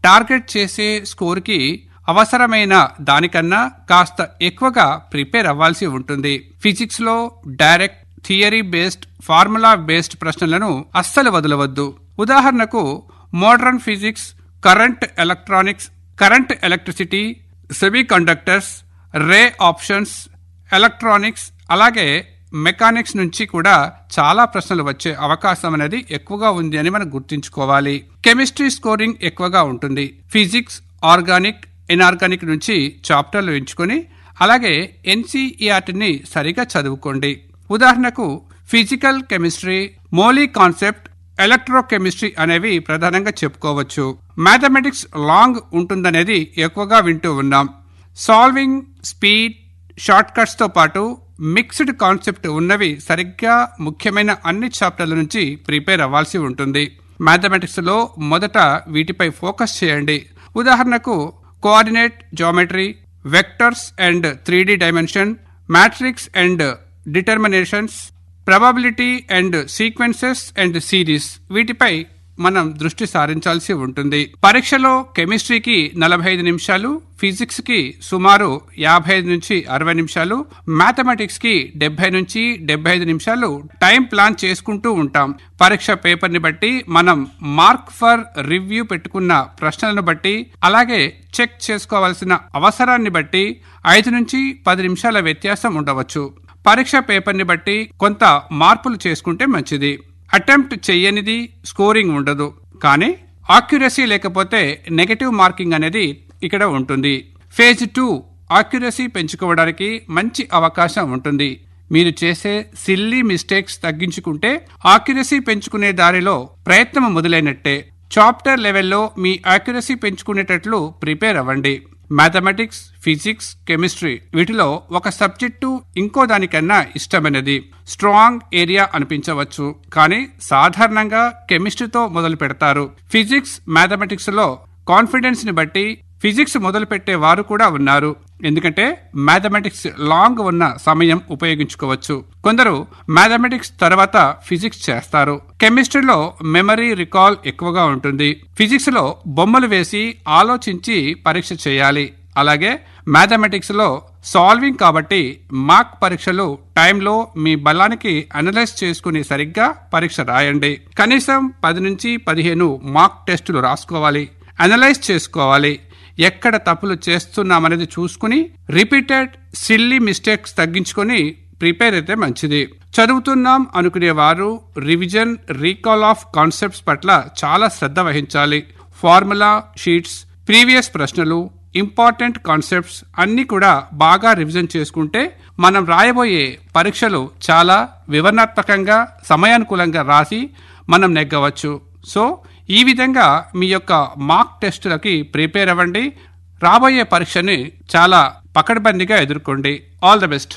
target చేసే స్కోర్కి అవసరమైన దానికన్నా కాస్త ఎక్కువగా ప్రిపేర్ అవ్వాల్సి ఉంటుంది ఫిజిక్స్ లో direct theory based formula based ప్రశ్నలను అస్సలు వదలవద్దు ఉదాహరణకు modern physics current electronics current electricity semi conductors ray optics electronics అలాగే మెకానిక్స్ నుంచి కూడా చాలా ప్రశ్నలు వచ్చే అవకాశం అనేది ఎక్కువగా ఉంది అని మనం గుర్తుంచుకోవాలి కెమిస్ట్రీ స్కోరింగ్ ఎక్కువగా ఉంటుంది ఫిజిక్స్ ఆర్గానిక్ ఇనార్గానిక్ నుంచి చాప్టర్లు ఎంచుకొని అలాగే ఎన్సీఈఆర్టీని సరిగా చదువుకోండి ఉదాహరణకు physical chemistry mole concept electrochemistry అనేవి ప్రధానంగా చెప్పుకోవచ్చు మ్యాథమెటిక్స్ లాంగ్ ఉంటుందనేది ఎక్కువగా వింటూ ఉన్నాం సాల్వింగ్ స్పీడ్ షార్ట్ కట్స్ తో పాటు మిక్స్డ్ కాన్సెప్ట్ ఉన్నవి సరిగ్గా ముఖ్యమైన అన్ని చాప్టర్ల నుంచి ప్రిపేర్ అవ్వాల్సి ఉంటుంది మ్యాథమెటిక్స్ లో మొదట వీటిపై ఫోకస్ చేయండి ఉదాహరణకు coordinate geometry vectors and three dimension matrix and determinations probability and sequences and series వీటిపై మనం దృష్టి సారించాల్సి ఉంటుంది పరీక్షలో కెమిస్ట్రీకి నలభై ఐదు నిమిషాలు ఫిజిక్స్ కి సుమారు యాభై ఐదు నుంచి అరవై నిమిషాలు మ్యాథమెటిక్స్ కి డెబ్బై నుంచి డెబ్బై ఐదు నిమిషాలు టైం ప్లాన్ చేసుకుంటూ ఉంటాం పరీక్ష పేపర్ ని బట్టి మనం మార్క్ ఫర్ రివ్యూ పెట్టుకున్న ప్రశ్నలను బట్టి అలాగే చెక్ చేసుకోవాల్సిన అవసరాన్ని బట్టి ఐదు నుంచి పది నిమిషాల వ్యత్యాసం ఉండవచ్చు పరీక్ష పేపర్ని బట్టి కొంత మార్పులు చేసుకుంటే మంచిది అటెంప్ట్ చెయ్యనిది స్కోరింగ్ ఉండదు కానీ ఆక్యురసీ లేకపోతే నెగటివ్ మార్కింగ్ అనేది ఇక్కడ ఉంటుంది ఫేజ్ టూ ఆక్యురసీ పెంచుకోవడానికి మంచి అవకాశం ఉంటుంది మీరు చేసే సిల్లీ మిస్టేక్స్ తగ్గించుకుంటే ఆక్యురసీ పెంచుకునే దారిలో ప్రయత్నం మొదలైనట్టే చాప్టర్ లెవెల్లో మీ ఆక్యురసీ పెంచుకునేటట్లు ప్రిపేర్ అవ్వండి మ్యాథమెటిక్స్ ఫిజిక్స్ కెమిస్ట్రీ వీటిలో ఒక సబ్జెక్టు ఇంకో దానికన్నా ఇష్టమైనది స్ట్రాంగ్ ఏరియా అనిపించవచ్చు కానీ సాధారణంగా కెమిస్ట్రీతో మొదలు పెడతారు ఫిజిక్స్ మ్యాథమెటిక్స్ లో కాన్ఫిడెన్స్ ని బట్టి ఫిజిక్స్ మొదలు పెట్టే వారు కూడా ఉన్నారు ఎందుకంటే మ్యాథమెటిక్స్ లాంగ్ ఉన్న సమయం ఉపయోగించుకోవచ్చు కొందరు మ్యాథమెటిక్స్ తర్వాత ఫిజిక్స్ చేస్తారు కెమిస్ట్రీలో మెమరీ రికాల్ ఎక్కువగా ఉంటుంది ఫిజిక్స్ లో బొమ్మలు వేసి ఆలోచించి పరీక్ష చేయాలి అలాగే మ్యాథమెటిక్స్ లో సాల్వింగ్ కాబట్టి మార్క్ పరీక్షలు టైంలో మీ బలానికి అనలైజ్ చేసుకుని సరిగ్గా పరీక్ష రాయండి కనీసం పది నుంచి పదిహేను మార్క్ టెస్టులు రాసుకోవాలి అనలైజ్ చేసుకోవాలి ఎక్కడ తప్పులు చేస్తున్నామనేది చూసుకుని రిపీటెడ్ సిల్లీ మిస్టేక్స్ తగ్గించుకొని ప్రిపేర్ అయితే మంచిది చదువుతున్నాం అనుకునే వారు రివిజన్ రీకాల్ ఆఫ్ కాన్సెప్ట్స్ పట్ల చాలా శ్రద్ధ వహించాలి ఫార్ములా షీట్స్ ప్రీవియస్ ప్రశ్నలు ఇంపార్టెంట్ కాన్సెప్ట్స్ అన్ని కూడా బాగా రివిజన్ చేసుకుంటే మనం రాయబోయే పరీక్షలు చాలా వివరణాత్మకంగా సమయానుకూలంగా రాసి మనం నెగ్గవచ్చు సో ఈ విధంగా మీ యొక్క మార్క్ టెస్టులకి ప్రిపేర్ అవ్వండి రాబోయే పరీక్షని చాలా పకడ్బందీగా ఎదుర్కోండి ఆల్ ద బెస్ట్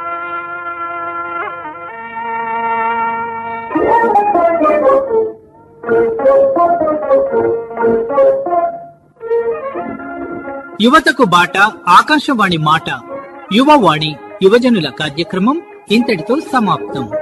యువతకు బాట ఆకాశవాణి మాట యువవాణి యువజనుల కార్యక్రమం ఇంతటితో సమాప్తం